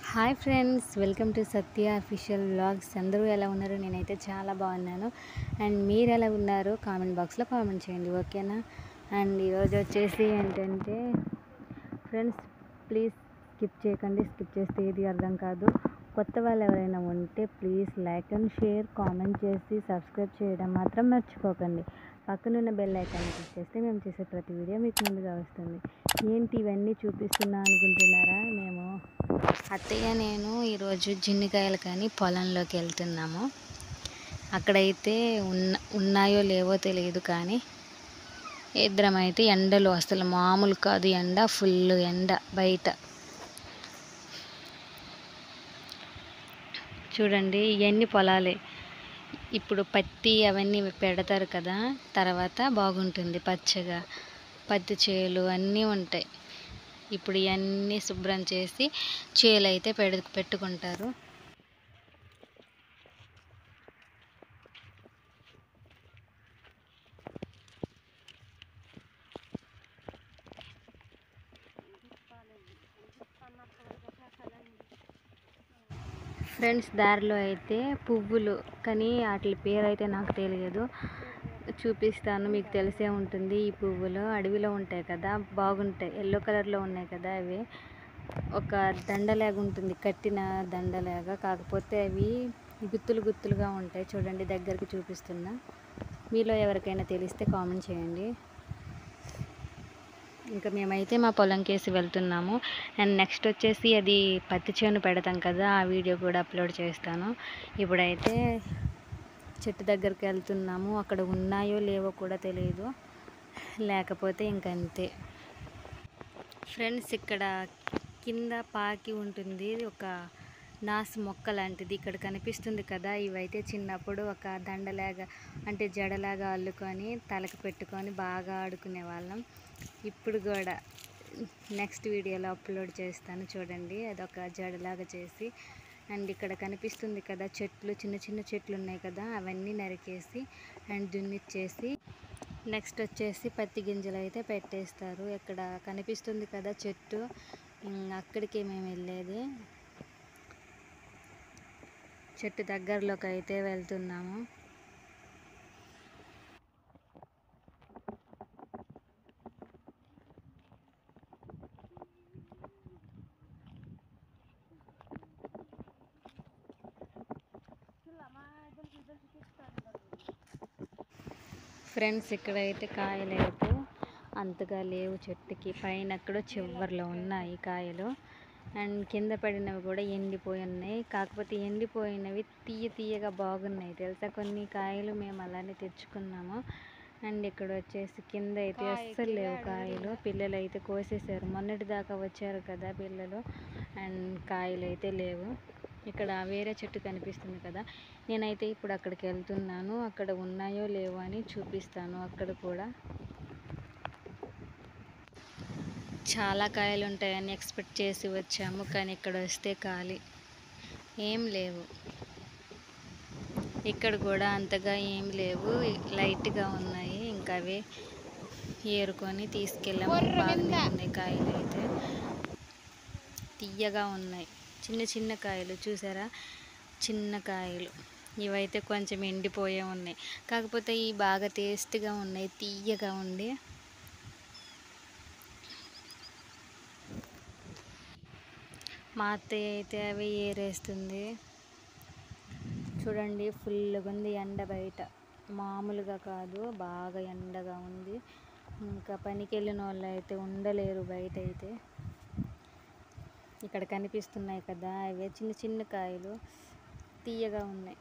hi friends welcome to Satya official vlogs అందరూ ఎలా ఉన్నారు నేనైతే చాలా బాగున్నాను అండ్ మీరు ఎలా ఉన్నారు కామెంట్ బాక్స్లో కామెంట్ చేయండి ఓకేనా అండ్ ఈరోజు వచ్చేసి ఏంటంటే ఫ్రెండ్స్ ప్లీజ్ స్కిప్ చేయకండి స్కిప్ చేస్తే ఏది అర్థం కాదు కొత్త వాళ్ళు ఎవరైనా ఉంటే please like and share comment చేసి సబ్స్క్రైబ్ చేయడం మాత్రం మర్చిపోకండి పక్కనున్న బెల్ ఐకాన్ క్లిక్ చేస్తే మేము చేసే ప్రతి వీడియో మీకు ముందుగా వస్తుంది ఏంటి ఇవన్నీ చూపిస్తున్నా అనుకుంటున్నారా మేము అత్తయ్య నేను ఈరోజు జిన్నికాయలు కానీ పొలంలోకి వెళ్తున్నాము అక్కడైతే ఉన్న ఉన్నాయో లేవో తెలియదు కానీ ఇద్దరం అయితే ఎండలో అసలు మామూలు కాదు ఎండ ఫుల్ ఎండ బయట చూడండి ఇవన్నీ పొలాలే ఇప్పుడు పత్తి అవన్నీ పెడతారు కదా తర్వాత బాగుంటుంది పచ్చగా పత్తి చేలు అన్నీ ఉంటాయి ఇప్పుడు ఇవన్నీ శుభ్రం చేసి చేలు అయితే పెడు పెట్టుకుంటారు ఫ్రెండ్స్ దారిలో అయితే పువ్వులు కానీ వాటి పేరు అయితే నాకు తెలియదు చూపిస్తాను మీకు తెలిసే ఉంటుంది ఈ పువ్వులు అడవిలో ఉంటాయి కదా బాగుంటాయి ఎల్లో కలర్లో ఉన్నాయి కదా అవి ఒక దండలాగా ఉంటుంది కట్టిన దండలాగా కాకపోతే అవి గుత్తులు గుత్తులుగా ఉంటాయి చూడండి దగ్గరికి చూపిస్తున్నా మీలో ఎవరికైనా తెలిస్తే కామెంట్ చేయండి ఇంకా మేమైతే మా పొలం కేసి వెళ్తున్నాము అండ్ నెక్స్ట్ వచ్చేసి అది పత్తి చేను పెడతాం కదా ఆ వీడియో కూడా అప్లోడ్ చేస్తాను ఇప్పుడైతే చెట్టు దగ్గరికి వెళ్తున్నాము అక్కడ ఉన్నాయో లేవో కూడా తెలియదు లేకపోతే ఇంకంతే ఫ్రెండ్స్ ఇక్కడ కింద పాకి ఉంటుంది ఒక నాసు మొక్క లాంటిది ఇక్కడ కనిపిస్తుంది కదా ఇవైతే చిన్నప్పుడు ఒక దండలాగా అంటే జడలాగా అల్లుకొని తలకు పెట్టుకొని బాగా ఆడుకునే వాళ్ళం ఇప్పుడు కూడా నెక్స్ట్ వీడియోలో అప్లోడ్ చేస్తాను చూడండి అదొక జడలాగా చేసి అండ్ ఇక్కడ కనిపిస్తుంది కదా చెట్లు చిన్న చిన్న చెట్లు ఉన్నాయి కదా అవన్నీ నరికేసి అండ్ దున్నిచ్చేసి నెక్స్ట్ వచ్చేసి పత్తి గింజలు అయితే పెట్టేస్తారు ఇక్కడ కనిపిస్తుంది కదా చెట్టు ఉమ్, అక్కడికి మేము వెళ్ళేది చెట్టు దగ్గరలోకి అయితే వెళ్తున్నాము ఫ్రెండ్స్ ఇక్కడైతే కాయలు అయితే అంతగా లేవు చెట్టుకి పైన ఎక్కడో చివర్లో ఉన్నాయి కాయలు అండ్ కింద పడినవి కూడా ఎండిపోయి ఉన్నాయి కాకపోతే ఎండిపోయినవి తీయ తీయగా బాగున్నాయి తెలుసా కొన్ని కాయలు మేము అలానే తెచ్చుకున్నాము అండ్ ఇక్కడ వచ్చేసి కింద అయితే అస్సలు లేవు కాయలు పిల్లలు అయితే కోసేసారు మొన్నటి దాకా వచ్చారు కదా పిల్లలు అండ్ కాయలు అయితే లేవు ఇక్కడ వేరే చెట్టు కనిపిస్తుంది కదా నేనైతే ఇప్పుడు అక్కడికి వెళ్తున్నాను అక్కడ ఉన్నాయో లేవో అని చూపిస్తాను అక్కడ కూడా చాలా కాయలు ఉంటాయని ఎక్స్పెక్ట్ చేసి వచ్చాము కానీ ఇక్కడ వస్తే ఖాళీ ఏం లేవు ఇక్కడ కూడా అంతగా ఏం లేవు లైట్గా ఉన్నాయి ఇంకా అవి ఏరుకొని తీసుకెళ్ళాము బాగానే ఉన్నాయి కాయలు అయితే తీయగా ఉన్నాయి చిన్న చిన్న కాయలు చూసారా చిన్న కాయలు ఇవైతే కొంచెం ఎండిపోయే ఉన్నాయి కాకపోతే ఈ బాగా టేస్ట్గా ఉన్నాయి తీయగా ఉండి మా అత్తయ్య అయితే అవి ఏరేస్తుంది చూడండి ఫుల్గా ఉంది ఎండ బయట మామూలుగా కాదు బాగా ఎండగా ఉంది ఇంకా పనికి వెళ్ళిన వాళ్ళు అయితే ఉండలేరు బయట అయితే ఇక్కడ కనిపిస్తున్నాయి కదా అవే చిన్న చిన్న కాయలు తీయగా ఉన్నాయి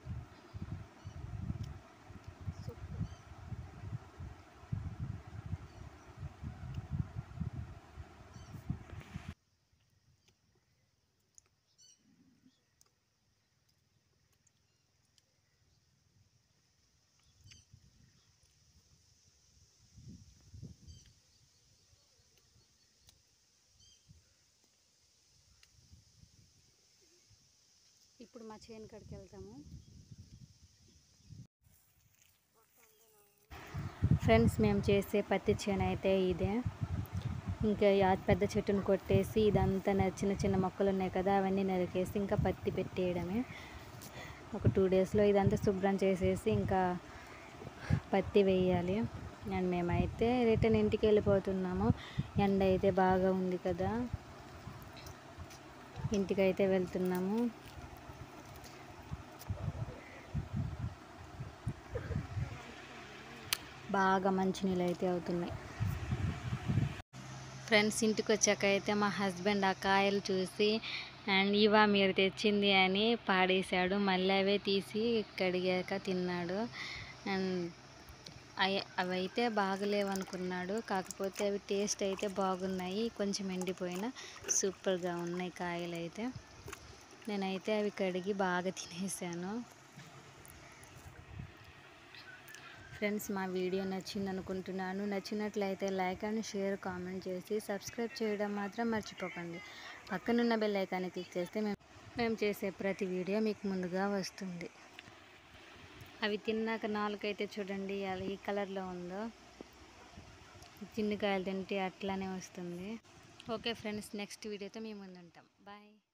ఇప్పుడు మా చేను కాడికి వెళ్తాము ఫ్రెండ్స్ మేము చేసే పత్తి చేను అయితే ఇదే ఇంకా ఆ పెద్ద చెట్టును కొట్టేసి ఇదంతా న- చిన్న చిన్న మొక్కలు ఉన్నాయి కదా అవన్నీ నరికేసి ఇంకా పత్తి పెట్టేయడమే ఒక టూ డేస్లో ఇదంతా శుభ్రం చేసేసి ఇంకా పత్తి వేయాలి అండ్ మేమైతే రిటర్న్ ఇంటికి వెళ్ళిపోతున్నాము ఎండ అయితే బాగా ఉంది కదా ఇంటికైతే వెళ్తున్నాము బాగా మంచినీళ్ళు అయితే అవుతున్నాయి ఫ్రెండ్స్ ఇంటికి వచ్చాక అయితే మా హస్బెండ్ ఆ కాయలు చూసి అండ్ ఇవా మీరు తెచ్చింది అని పాడేశాడు మళ్ళీ అవే తీసి కడిగాక తిన్నాడు అండ్ అవి అవైతే బాగలేవు అనుకున్నాడు కాకపోతే అవి టేస్ట్ అయితే బాగున్నాయి కొంచెం ఎండిపోయిన సూపర్గా ఉన్నాయి కాయలు అయితే నేనైతే అవి కడిగి బాగా తినేసాను ఫ్రెండ్స్ మా వీడియో నచ్చింది అనుకుంటున్నాను నచ్చినట్లయితే లైక్ అండ్ షేర్ కామెంట్ చేసి సబ్స్క్రైబ్ చేయడం మాత్రం మర్చిపోకండి పక్కనున్న బెల్ ఐకాన్ని క్లిక్ చేస్తే మేము మేము చేసే ప్రతి వీడియో మీకు ముందుగా వస్తుంది అవి తిన్నాక నాలుకైతే చూడండి అది ఈ కలర్లో ఉందో చిన్నకాయలు తింటే అట్లానే వస్తుంది ఓకే ఫ్రెండ్స్ నెక్స్ట్ వీడియోతో మేము ముందు ఉంటాం బాయ్